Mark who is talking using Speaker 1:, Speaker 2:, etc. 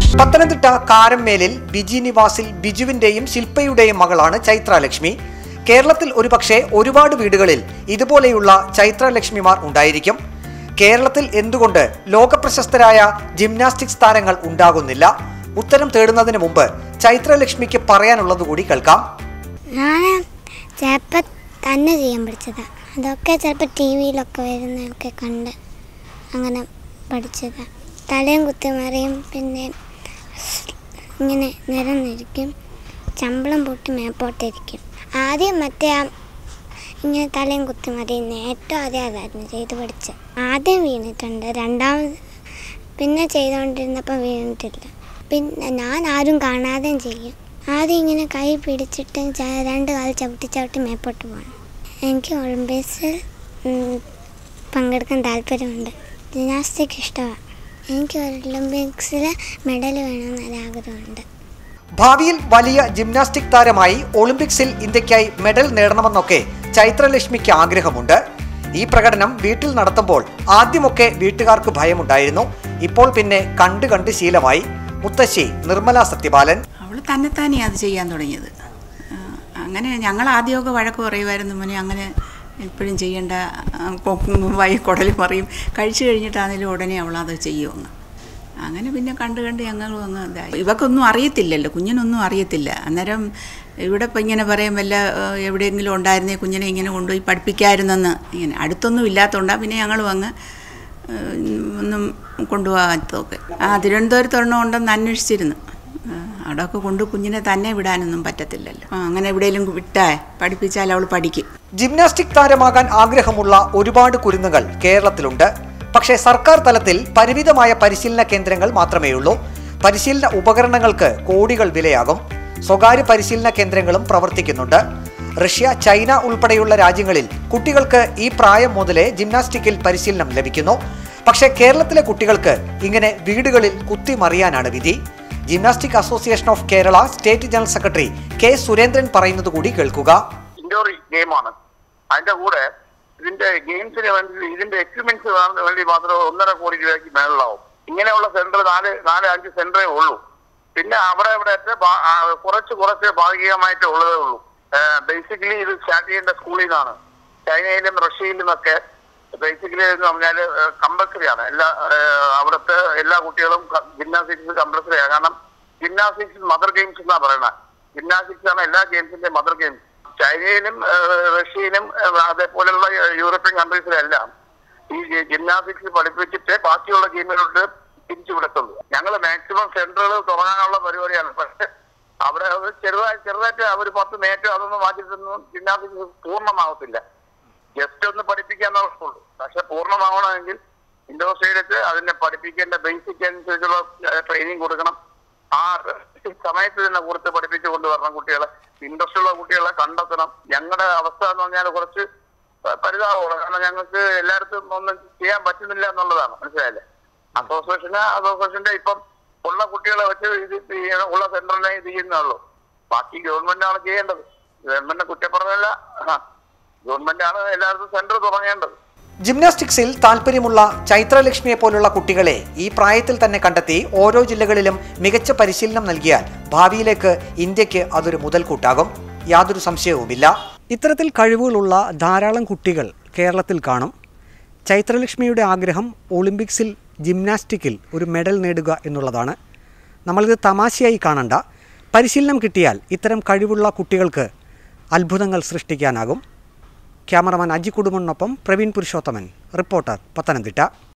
Speaker 1: പത്തനംതിട്ട കാരമ്മേലിൽ ബിജി നിവാസിൽ ബിജുവിന്റെയും ശില്പയുടെയും മകളാണ് ചൈത്രലക്ഷ്മി കേരളത്തിൽ ഒരുപക്ഷെ ഒരുപാട് വീടുകളിൽ ഇതുപോലെയുള്ള ചൈത്രലക്ഷ്മിമാർ ഉണ്ടായിരിക്കും കേരളത്തിൽ എന്തുകൊണ്ട് ലോകപ്രശസ്തരായ ജിംനാസ്റ്റിക്സ് താരങ്ങൾ ഉണ്ടാകുന്നില്ല ഉത്തരം തേടുന്നതിന് മുമ്പ് ചൈത്രലക്ഷ്മിക്ക് പറയാനുള്ളത് കൂടി കേൾക്കാം
Speaker 2: ഞാൻ ചിലപ്പോൾ തന്നെ ചെയ്യാൻ പഠിച്ചതാണ് അതൊക്കെ ചിലപ്പോൾ ടി വിയിലൊക്കെ വരുന്നതൊക്കെ കണ്ട് അങ്ങനെ പഠിച്ചതാണ് തലയും കുത്തിമറിയും പിന്നെ ഇങ്ങനെ നിരന്നിരിക്കും ചമ്പളം പൊട്ടി മേപ്പോട്ടിരിക്കും ആദ്യം മറ്റേ ആ ഇങ്ങനെ തലയും കുത്തിമറിയുന്ന ഏറ്റവും ആദ്യം അതായിരുന്നു ചെയ്ത് പഠിച്ചത് ആദ്യം വീണിട്ടുണ്ട് രണ്ടാമത് പിന്നെ ചെയ്തുകൊണ്ടിരുന്നപ്പോൾ വീണിട്ടില്ല പിന്നെ ഞാൻ ആരും കാണാതെയും ചെയ്യും ആദ്യം ഇങ്ങനെ കൈ പിടിച്ചിട്ട് ച- രണ്ട് കാല് ചവിട്ടി ചവിട്ടി മേപ്പോട്ട് പോകണം എനിക്ക് ഒളിമ്പിക്സിൽ ഉം, പങ്കെടുക്കാൻ താല്പര്യമുണ്ട് ജിംനാസ്റ്റിക് ഇഷ്ടമാണ് എനിക്ക് ഒളിമ്പിക്സിൽ മെഡൽ വേണമെന്ന് ആഗ്രഹമുണ്ട്
Speaker 1: ഭാവിയിൽ വലിയ ജിംനാസ്റ്റിക് താരമായി ഒളിമ്പിക്സിൽ ഇന്ത്യക്കായി മെഡൽ നേടണമെന്നൊക്കെ ചൈത്രലക്ഷ്മിക്ക് ആഗ്രഹമുണ്ട് ഈ പ്രകടനം വീട്ടിൽ നടത്തുമ്പോൾ ആദ്യമൊക്കെ വീട്ടുകാർക്ക് ഭയമുണ്ടായിരുന്നു ഇപ്പോൾ പിന്നെ കണ്ട് കണ്ട് ശീലമായി മുത്തശ്ശി നിർമ്മല സത്യപാലൻ
Speaker 3: അവൾ തന്നെത്താനെ അത് ചെയ്യാൻ തുടങ്ങിയത് ആ, അങ്ങനെ ഞങ്ങൾ ആദ്യമൊക്കെ വഴക്ക് പറയുമായിരുന്നു മോനെ അങ്ങനെ എപ്പോഴും ചെയ്യേണ്ട ആ, കൊ- വൈ കുടൽ പറയും കഴിച്ചു കഴിഞ്ഞിട്ടാണെങ്കിലും ഉടനെ അവളത് ചെയ്യുമെന്ന് അങ്ങനെ പിന്നെ കണ്ട് കണ്ട് ഞങ്ങളും അങ്ങ് ഇതായി ഇവക്കൊന്നും അറിയത്തില്ലല്ലോ കുഞ്ഞിനൊന്നും അറിയത്തില്ല അന്നേരം ഇവിടെ ഇപ്പം ഇങ്ങനെ പറയും വല്ല ആ, എവിടെയെങ്കിലും ഉണ്ടായിരുന്നേ കുഞ്ഞിനെ ഇങ്ങനെ കൊണ്ടുപോയി പഠിപ്പിക്കാമായിരുന്നെന്ന് ഇങ്ങനെ അടുത്തൊന്നും ഇല്ലാത്തതുകൊണ്ടാണ് പിന്നെ ഞങ്ങളും അങ്ങ് ഏഹ് ഒന്നും കൊണ്ടുപോകാത്തതൊക്കെ ആ തിരുവനന്തപുരത്ത് ഒരെണ്ണം ഉണ്ടെന്ന് അന്വേഷിച്ചിരുന്നു ആ, അവിടെയൊക്കെ കൊണ്ട് കുഞ്ഞിനെ തന്നെ വിടാനൊന്നും പറ്റത്തില്ലല്ലോ ആ, അങ്ങനെ എവിടെയെങ്കിലും വിട്ടാ പഠിപ്പിച്ചാൽ അവൾ പഠിക്കും
Speaker 1: ജിംനാസ്റ്റിക് താരമാകാൻ ആഗ്രഹമുള്ള ഒരുപാട് കുരുന്നുകൾ കേരളത്തിലുണ്ട് പക്ഷേ സർക്കാർ തലത്തിൽ പരിമിതമായ പരിശീലന കേന്ദ്രങ്ങൾ മാത്രമേയുള്ളൂ പരിശീലന ഉപകരണങ്ങൾക്ക് കോടികൾ വിലയാകും സ്വകാര്യ പരിശീലന കേന്ദ്രങ്ങളും പ്രവർത്തിക്കുന്നുണ്ട് റഷ്യ ചൈന ഉൾപ്പെടെയുള്ള രാജ്യങ്ങളിൽ കുട്ടികൾക്ക് ഈ പ്രായം മുതലേ ജിംനാസ്റ്റിക്കിൽ പരിശീലനം ലഭിക്കുന്നു പക്ഷേ കേരളത്തിലെ കുട്ടികൾക്ക് ഇങ്ങനെ വീടുകളിൽ കുത്തിമറിയാനാണ് വിധി gymnastic association of Kerala state general secretary K Surendran പറയുന്നത് കൂടി കേൾക്കുക
Speaker 4: ഇൻഡോർ ഗെയിമാണ് അതിന്റെ കൂടെ ഇതിന്റെ ഗെയിംസിന് വേണ്ടി ഇതിന്റെ എക്യുപ്മെന്റ്സ് വേണ്ടി മാത്രം ഒന്നര കോടി രൂപയ്ക്ക് മേളിലാവും ഇങ്ങനെയുള്ള സെന്റർ നാല് നാല് അഞ്ച് സെന്ററേ ഉള്ളൂ പിന്നെ അവിടെ ഇവിടെ ഒക്കെ ഭാ- ആ, കുറച്ച് കുറച്ച് ഭാഗികമായിട്ട് ഉള്ളതേ ഉള്ളൂ ബേസിക്കലി ഇത് സ്റ്റാർട്ട് ചെയ്യേണ്ട സ്കൂളിൽ നിന്നാണ് ചൈനയിലും റഷ്യയിലും ഒക്കെ ബേസിക്കലി എന്ന് പറഞ്ഞാൽ കമ്പൽസറി ആണ് എല്ലാ ആ, അവിടുത്തെ എല്ലാ കുട്ടികളും ജിംനാസ്റ്റിക്സ് കമ്പൽസറി ആണ് കാരണം ജിംനാസ്റ്റിക്സ് മദർ ഗെയിംസ് എന്നാ പറയുന്നത് ജിംനാസ്റ്റിക്സ് ആണ് എല്ലാ ഗെയിംസിന്റെ മദർ ഗെയിംസ് ചൈനയിലും ആ, റഷ്യയിലും ആ, അതേപോലെയുള്ള യൂറോപ്യൻ കൺട്രീസിലെല്ലാം ഈ ജിംനാസ്റ്റിക്സ് പഠിപ്പിച്ചിട്ട് ബാക്കിയുള്ള ഗെയിമുകളിലോട്ട് തിരിച്ചു വിടത്തുള്ളൂ ഞങ്ങൾ മാക്സിമം സെന്ററുകൾ തുടങ്ങാനുള്ള പരിപാടിയാണ് പക്ഷെ അവിടെ ഒരു ചെറുതായി ചെറുതായിട്ട് ഒരു പത്ത് മേറ്റ് അതൊന്നും മാറ്റിയിട്ടൊന്നും ജിംനാസ്റ്റിക്സ് പൂർണ്ണമാവത്തില്ല ജസ്റ്റ് ഒന്ന് പഠിപ്പിക്കാന്നുള്ളൂ പക്ഷെ പൂർണ്ണമാവണമെങ്കിൽ ഇൻഡോർ സ്റ്റേഡിയത്ത് അതിനെ പഠിപ്പിക്കേണ്ട ബേസിക് അനുസരിച്ചുള്ള ട്രെയിനിങ് കൊടുക്കണം ആ സമയത്ത് തന്നെ കൊടുത്ത് പഠിപ്പിച്ചു കൊണ്ടുവരണം കുട്ടികളെ ഇൻട്രസ്റ്റ് ഉള്ള കുട്ടികളെ കണ്ടെത്തണം ഞങ്ങളുടെ അവസ്ഥ എന്ന് പറഞ്ഞാൽ കുറച്ച് പ- പരിതാപമാണ് കാരണം ഞങ്ങൾക്ക് എല്ലായിടത്തും ഒന്നും ചെയ്യാൻ പറ്റുന്നില്ല എന്നുള്ളതാണ് മനസ്സിലായില്ലേ അസോസിയേഷന് അസോസിയേഷന്റെ ഇപ്പം ഉള്ള കുട്ടികളെ വെച്ച് ഇത് ചെയ്യണം, ഉള്ള സെന്ററിനെ ഇത് ചെയ്യുന്നുള്ളൂ ബാക്കി ഗവൺമെന്റ് ആണ് ചെയ്യേണ്ടത് ഗവൺമെന്റിനെ കുറ്റപ്പെടുന്നതല്ല ആ, ഗവൺമെന്റ് ആണ് എല്ലായിടത്തും സെന്റർ തുടങ്ങേണ്ടത്
Speaker 1: ജിംനാസ്റ്റിക്സിൽ താല്പര്യമുള്ള ചൈത്രലക്ഷ്മിയെ പോലുള്ള കുട്ടികളെ ഈ പ്രായത്തിൽ തന്നെ കണ്ടെത്തി ഓരോ ജില്ലകളിലും മികച്ച പരിശീലനം നൽകിയാൽ ഭാവിയിലേക്ക് ഇന്ത്യക്ക് അതൊരു മുതൽക്കൂട്ടാകും യാതൊരു സംശയവുമില്ല ഇത്തരത്തിൽ കഴിവുകളുള്ള ധാരാളം കുട്ടികൾ കേരളത്തിൽ കാണും ചൈത്രലക്ഷ്മിയുടെ ആഗ്രഹം ഒളിമ്പിക്സിൽ ജിംനാസ്റ്റിക്കിൽ ഒരു മെഡൽ നേടുക എന്നുള്ളതാണ് നമ്മളിത് തമാശയായി കാണണ്ട പരിശീലനം കിട്ടിയാൽ ഇത്തരം കഴിവുള്ള കുട്ടികൾക്ക് അത്ഭുതങ്ങൾ സൃഷ്ടിക്കാനാകും ക്യാമറമാൻ അജി കുടുംബനൊപ്പം പ്രവീൺ പുരുഷോത്തമൻ റിപ്പോർട്ടർ പത്തനംതിട്ട